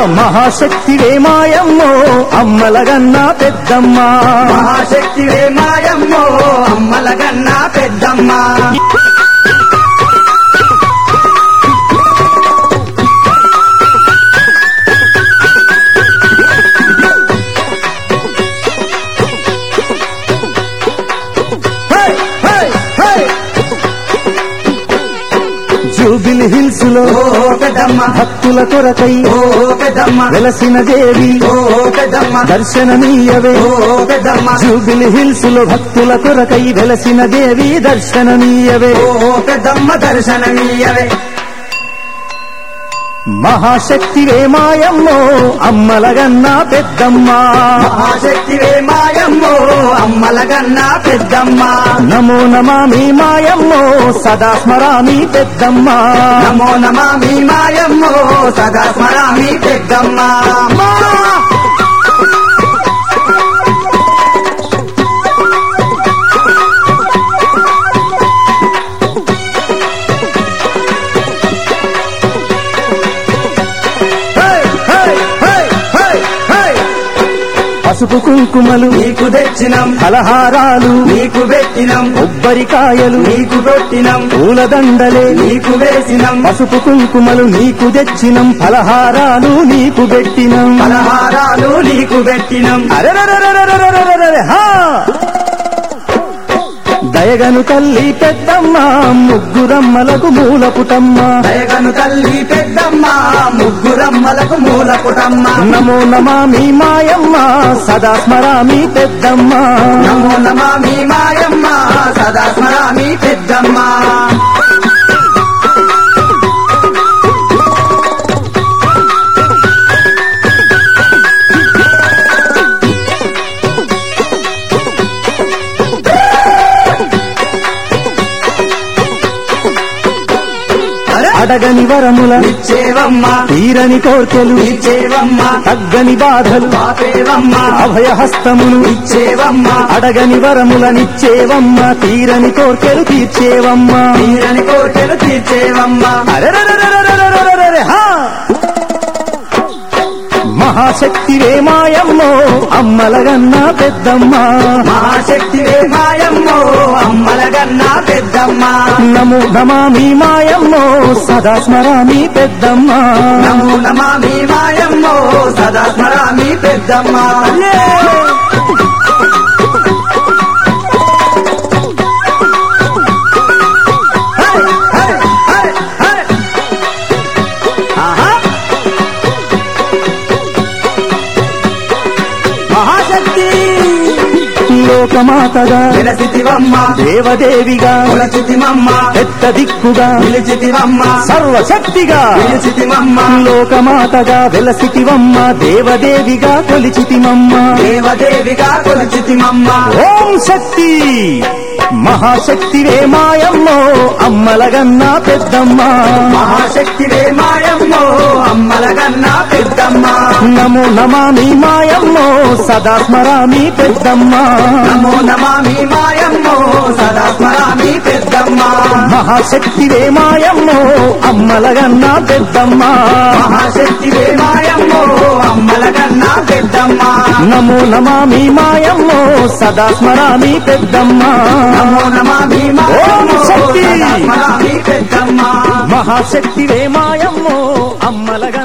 మహాశక్తివే మాయమ్మో అమ్మలగన్న పెద్దమ్మ మహాశక్తివే మాయమ్మో అమ్మలగన్న పెద్దమ్మ హే, హే, హే. జూబిలి హిల్స్ లో ఓ పెద్దమ్మ భక్తుల కొరకై ఓ పెద్దమ్మ వెలసిన దేవి ఓ పెద్దమ్మ దర్శనమీయవే ఓ పెద్దమ్మ జూబిలి హిల్స్ లో భక్తుల కొరకై వెలసిన దేవి దర్శనమీయవే ఓ పెద్దమ్మ దర్శనమీయవే మహాశక్తివే మాయమ్మో అమ్మలగన్న పెద్దమ్మ మహాశక్తివే మాయమ్మో అమ్మలగన్న పెద్దమ్మ నమో నమామి మాయమ్మో సదా స్మరామి పెద్దమ్మ నమో నమామి మాయమ్మో సదా స్మరామి పెద్దమ్మ హే, హే, హే, హే, హే. పసుపు కుంకుమలు నీకు తెచ్చినం ఫలహారాలు నీకు పెట్టినం కొబ్బరికాయలు నీకు పెట్టినం పూలదండలే నీకు వేసినం పసుపు కుంకుమలు నీకు తెచ్చినం ఫలహారాలు నీకు పెట్టినం పలహారాలు నీకు పెట్టినం అరెరెరెరెరెరెరెరెరెరె, హా! దయగను తల్లి పెద్దమ్మ ముగ్గురమ్మలకు మూల పుటమ్మ దయగను తల్లి పెద్దమ్మ ముగ్గురమ్మలకు మూల పుటమ్మ నమో నమామి మాయమ్మ సదా స్మరామి పెద్దమ్మ నమో నమామి మాయమ్మ సదా స్మరామి పెద్దమ్మ అరే! అడగని వరముల నిచ్చేవమ్మ తీరని కోర్కెలు నిచ్చేవమ్మ తగ్గని బాధలు పాపేవమ్మ అభయహస్తములు నిచ్చేవమ్మ అడగని వరములనిచ్చేవమ్మ తీరని కోర్కెలు తీర్చేవమ్మ తీరని కోరికలు తీర్చేవమ్మ అరెరెరెరెరెరెరెరెరెరె, హా! మహాశక్తివే మాయమ్మో అమ్మలగన్న పెద్దమ్మ మహాశక్తివే మాయమ్మో అమ్మలగన్న పెద్దమ్మ నమో నమామి మాయమ్మో సదా స్మరామి పెద్దమ్మ నమో నమామి మాయమ్మో సదా స్మరామి పెద్దమ్మ హే, హే, హే, హే. ఆహా. మహాశక్తి లోకమాతగా విలసితివమ్మ దేవదేవిగా కులచితిమమ్మ పెద్ద దిక్కుగా పిలిచితివమ్మ సర్వశక్తిగా పిలిచితిమమ్మ లోకమాతగా వెలసితివమ్మ దేవదేవిగా కొలిచితిమమ్మ దేవదేవిగా కొలిచితిమమ్మ ఓం శక్తి మహాశక్తివే మాయమ్మో అమ్మలగన్న పెద్దమ్మ మహాశక్తివే మాయమ్మో అమ్మలగన్న పెద్దమ్మ నమో నమామి మాయమ్మో సదా స్మరామి పెద్దమ్మ నమో నమామి మాయమ్మో సదా స్మరామి పెద్దమ్మ మహాశక్తివే మాయమ్మో అమ్మలగన్న పెద్దమ్మ మహాశక్తివే మాయమ్మో అమ్మలగన్న పెద్దమ్మ నమో నమామి మాయమ్మో సదా స్మరామి పెద్దమ్మ నమో నమామి ఓం మాయమ్మో శక్తి. సదా స్మరామి పెద్దమ్మ మహాశక్తివే మాయమ్మో అమ్మలగన్న